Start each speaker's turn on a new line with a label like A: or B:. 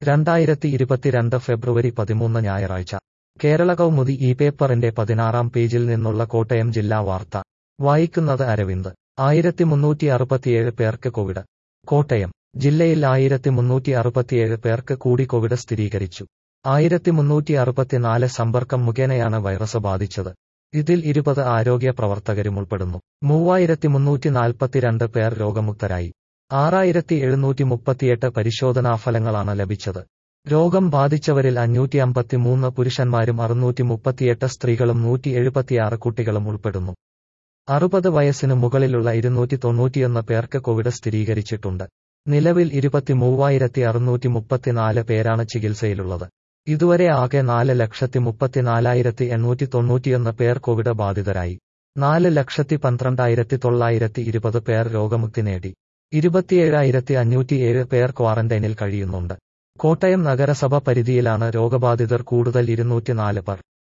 A: രണ്ടായിരത്തി ഇരുപത്തിരണ്ട് ഫെബ്രുവരി പതിമൂന്ന് ഞായറാഴ്ച കേരള കൗമുദി ഈ പേപ്പറിന്റെ പതിനാറാം പേജിൽ നിന്നുള്ള കോട്ടയം ജില്ലാ വാർത്ത വായിക്കുന്നത് അരവിന്ദ് ആയിരത്തി മുന്നൂറ്റി അറുപത്തിയേഴ് പേർക്ക് കോവിഡ് കോട്ടയം ജില്ലയിൽ ആയിരത്തി മുന്നൂറ്റി അറുപത്തിയേഴ് പേർക്ക് കൂടി കോവിഡ് സ്ഥിരീകരിച്ചു ആയിരത്തി മുന്നൂറ്റി അറുപത്തിനാല് സമ്പർക്കം മുഖേനയാണ് വൈറസ് ബാധിച്ചത് ഇതിൽ ഇരുപത് ആരോഗ്യ പ്രവർത്തകരും ഉൾപ്പെടുന്നു മൂവായിരത്തി മുന്നൂറ്റി നാൽപ്പത്തിരണ്ട് പേർ രോഗമുക്തരായി ആറായിരത്തി എഴുന്നൂറ്റി മുപ്പത്തിയെട്ട് പരിശോധനാഫലങ്ങളാണ് ലഭിച്ചത് രോഗം ബാധിച്ചവരിൽ അഞ്ഞൂറ്റി അമ്പത്തിമൂന്ന് പുരുഷന്മാരും അറുന്നൂറ്റി മുപ്പത്തിയെട്ട് സ്ത്രീകളും നൂറ്റി എഴുപത്തിയാറ് കുട്ടികളും ഉൾപ്പെടുന്നു അറുപത് വയസ്സിന് മുകളിലുള്ള ഇരുന്നൂറ്റി തൊണ്ണൂറ്റിയൊന്ന് പേർക്ക് കോവിഡ് സ്ഥിരീകരിച്ചിട്ടുണ്ട് നിലവിൽ ഇരുപത്തി മൂവായിരത്തി അറുന്നൂറ്റി മുപ്പത്തിനാല് പേരാണ് ചികിത്സയിലുള്ളത് ഇതുവരെ ആകെ നാല് ലക്ഷത്തി മുപ്പത്തിനാലായിരത്തി എണ്ണൂറ്റി തൊണ്ണൂറ്റിയൊന്ന് പേർ കോവിഡ് ബാധിതരായി നാല് ലക്ഷത്തി പന്ത്രണ്ടായിരത്തി തൊള്ളായിരത്തി ഇരുപത് പേർ രോഗമുക്തി നേടി ഇരുപത്തിയേഴായിരത്തി അഞ്ഞൂറ്റിയേഴ് പേർ ക്വാറന്റൈനിൽ കഴിയുന്നുണ്ട് കോട്ടയം നഗരസഭ പരിധിയിലാണ് രോഗബാധിതർ കൂടുതൽ ഇരുന്നൂറ്റിനാല് പേർ